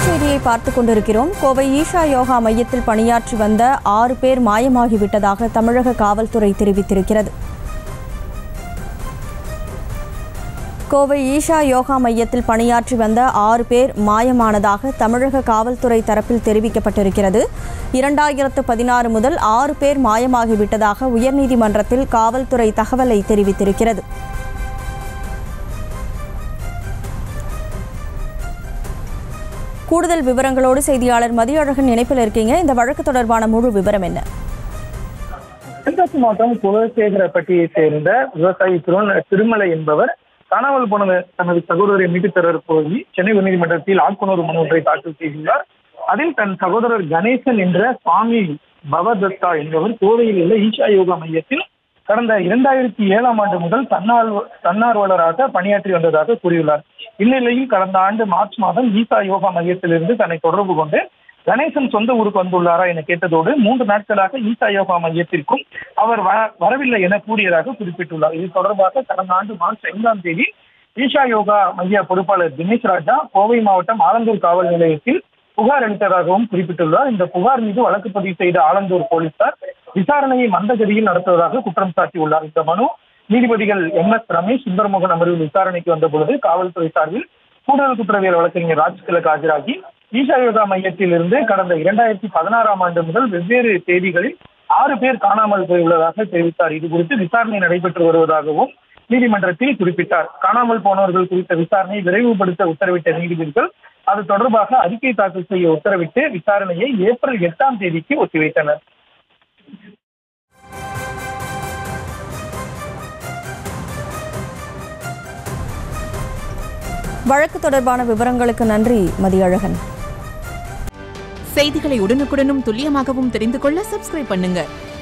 தலைப்புச் செய்தியை பார்த்துக் கொண்டிருக்கிறோம் கோவை ஈஷா யோகா மையத்தில் பணியாற்றி வந்த ஆறு பேர் மாயமாகிவிட்டதாக தமிழக காவல்துறை தெரிவித்திருக்கிறது கோவை ஈஷா யோகா மையத்தில் பணியாற்றி வந்த ஆறு பேர் மாயமானதாக தமிழக காவல்துறை தரப்பில் தெரிவிக்கப்பட்டிருக்கிறது இரண்டாயிரத்து பதினாறு முதல் ஆறு பேர் மாயமாகிவிட்டதாக உயர்நீதிமன்றத்தில் காவல்துறை தகவலை தெரிவித்திருக்கிறது கூடுதல் விவரங்களோடு செய்தியாளர் மதியழகன் இணைப்பில் இருக்கீங்க இந்த வழக்கு தொடர்பான முழு விவரம் என்ன தென்காசி மாவட்டம் குலசேகரப்பட்டியை சேர்ந்த விவசாயி திரு திருமலை என்பவர் காணாமல் போன தனது சகோதரரை மீட்டுத் தர கோரி சென்னை உயர்நீதிமன்றத்தில் ஆட்கொணர்வு மனு ஒன்றை தாக்கல் செய்துள்ளார் அதில் தன் சகோதரர் கணேசன் என்ற சுவாமி பவதத்தா என்பவர் கோவையில் உள்ள ஈஷா யோகா மையத்தில் கடந்த இரண்டாயிரத்தி ஏழாம் ஆண்டு முதல் தன்னார்வ தன்னார்வலராக பணியாற்றி வந்ததாக கூறியுள்ளார் இந்நிலையில் கடந்த ஆண்டு மார்ச் மாதம் ஈசா யோகா மையத்திலிருந்து தன்னை தொடர்பு கொண்டு கணேசன் சொந்த ஊருக்கு வந்துள்ளாரா என கேட்டதோடு மூன்று நாட்களாக ஈசா யோகா மையத்திற்கும் அவர் வ- வரவில்லை என கூறியதாக குறிப்பிட்டுள்ளார் இது தொடர்பாக கடந்த ஆண்டு மார்ச் ஐந்தாம் தேதி ஈஷா யோகா மைய பொறுப்பாளர் தினேஷ் ராஜா கோவை மாவட்டம் ஆலந்தூர் காவல் நிலையத்தில் புகார் அளித்ததாகவும் குறிப்பிட்டுள்ளார் இந்த புகார் மீது வழக்கு பதிவு செய்த ஆலந்தூர் போலீசார் விசாரணையை மந்தகதியில் நடத்துவதாக குற்றம் சாட்டியுள்ளார் இந்த மனு நீதிபதிகள் எம் எஸ் ரமேஷ் சுந்தரமோகன் அமர்வில் விசாரணைக்கு வந்த பொழுது காவல்துறை சார்பில் கூடுதல் குற்றவியல் வழக்கறிஞர் ராஜ்கிழக்கு ஆஜராகி ஈஷா யோகா மையத்தில் இருந்து கடந்த இரண்டாயிரத்தி பதினாறாம் ஆண்டு முதல் வெவ்வேறு தேதிகளில் ஆறு பேர் காணாமல் போயுள்ளதாக தெரிவித்தார் இது குறித்து விசாரணை நடைபெற்று வருவதாகவும் நீதிமன்றத்தில் குறிப்பிட்டார் காணாமல் போனவர்கள் குறித்த விசாரணை விரைவுபடுத்த உத்தரவிட்ட நீதிபதிகள் அது தொடர்பாக அறிக்கை தாக்கல் செய்ய உத்தரவிட்டு விசாரணையை ஏப்ரல் எட்டாம் தேதிக்கு ஒத்திவைத்தனர் வழக்கு தொடர்பான விவரங்களுக்கு நன்றி மதியழகன் செய்திகளை உடனுக்குடனும் துல்லியமாகவும் தெரிந்து கொள்ள சப்ஸ்கிரைப் பண்ணுங்க